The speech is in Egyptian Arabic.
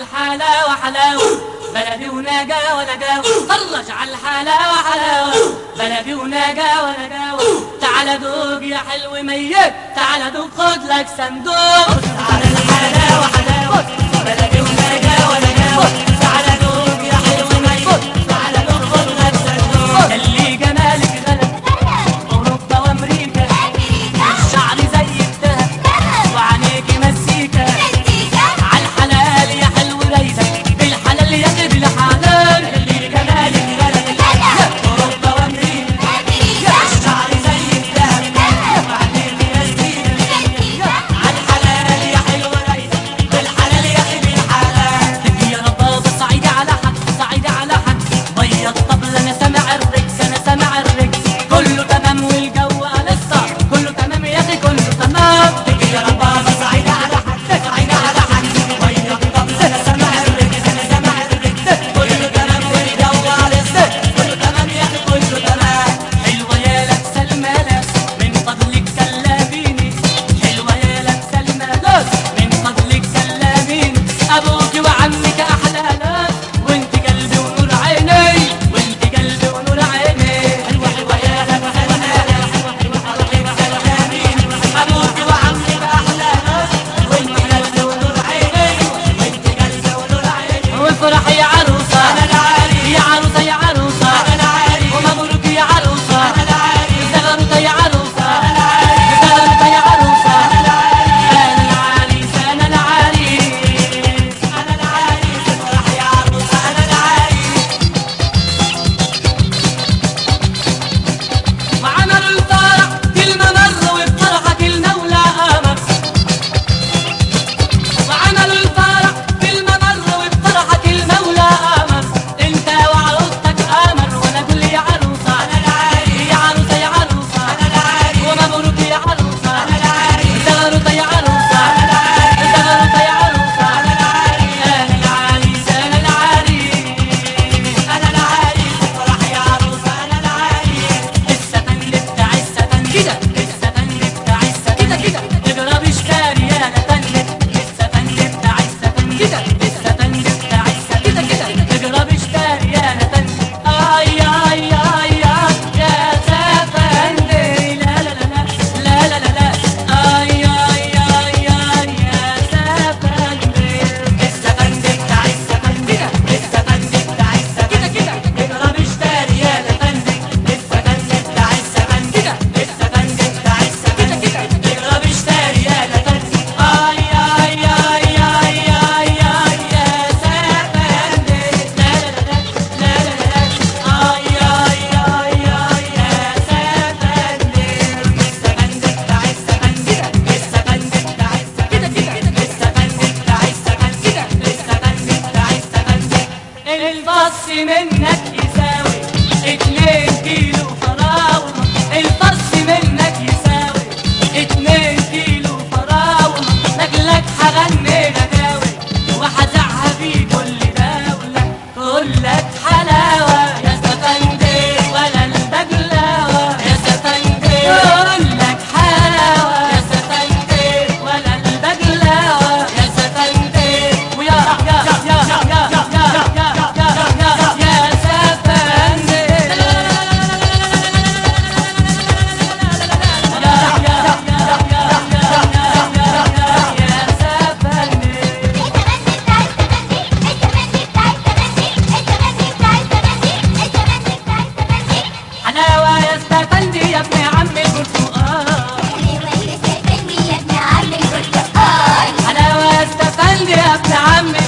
الحلاوة حلاوة بلدي ونجا ونجاوة الله اجعل الحلاوة حلاوة بلدي ونجا ونجاوة تعال دوق يا حلو ميت تعال دوق خد لك صندوق تعال الحلاوة حلاوة بلدي ونجا ونجاوة تعال دوق يا حلو ميت تعال دوق خد لك صندوق اللي جمالك غلب اوروبا وامريكا الشعر زي الدهب وعينيكي مزيكا عالحلال يا حلو رايدة بالحلال يا اخي بالحلال اللي جمالك غلب اوروبا وامريكا الشعر زي الدهب وعينيكي مزيكا عالحلال يا حلو رايدة بالحلال يا اخي بالحلال تبي يا ربابة صعيدي على حد صعيدي على حد مية الطبل انا سامع الرقص انا سامع الرقص كله تمام والجو لسه كله تمام يا اخي كله تمام تبي يا ربابة صعيدي على حد صعيدي على حد مية الطبل انا سامع الرقص انا سامع الرقص كله تمام والجو لسه كله تمام يا اخي كله تمام حلوة يا لابسة الملاس من فضلك كلميني حلوة يا لابسة الملاس من فضلك كلميني ابوك وعمك احلى ناس وانت قلبي ونور عيني وانت قلبي ونور عيني حلوة حلوة يا لابسة الملاس حلوة حلوة حلوة كلميني ابوك وعمك احلى ناس وانت قلبي ونور عيني وانت قلبي ونور عيني وافرح يا عروسة انا العاري يا عروسة يا عروسة انا العاري ومبروك يا عروسة انا العاري زغرتة يا عروسة انا العاري زغرتة يا عروسة انا العاري انا العاريس انا العاريس انا العاريس افرح يا عروسة انا العاريس وعملوا الفرح كلمة مرة وبفرحة كلمة ولا قمر وعملوا الفرح كلمة مرة وبفرحة كلمة ولا قمر انت وعروستك قمر وانا اقول يا عروسة انا العاري يا عروسة يا عروسة انا العاري ومبروك يا عروسة انا العاري زغرتة يا عروسة انا العاري زغرتة يا عروسة انا العاري انا العريس انا العريس انا العريس افرح يا عروسة انا العريس الستان بتاع الستان كده الستان بتاع الستان كده كده اضرب اشتري يا نتنت الستان بتاع الستان كده الستان بتاع الستان كده كده اضرب اشتري يا نتنت اي اي اي يا ستان لا لا لا لا لا لا لا اي اي اي يا ستان الستان بتاع الستان كده الستان بتاع الستان كده كده اضرب اشتري يا نتنت الستان بتاع الستان كده الستان بتاع الستان كده كده اضرب اشتري يا نتنت اي اي اي اي اي اي يا ستان لا لا لا لا لا لا اي اي اي اي يا ستان الستان بتاع الستان كده الستان بتاع الستان كده كده الستان بتاع الستان كده الستان بتاع الستان كده الفص منك يساوي اتنين كيلو فراولة الفص منك يساوي اتنين كيلو فراولة نجلك هغني غناوي وهزعها في كل دولة كلك حلاوة يا ستندي ولا البقلاوة يا ستندي كلك حلاوة يا ستندي ولا البقلاوة يا ستندي ويا يا يا يا يا يا يا يا يا يا ستندي حلاوة يا ستندي يا ابن عم البرتقال حلاوة يا ستندي يا ابن عم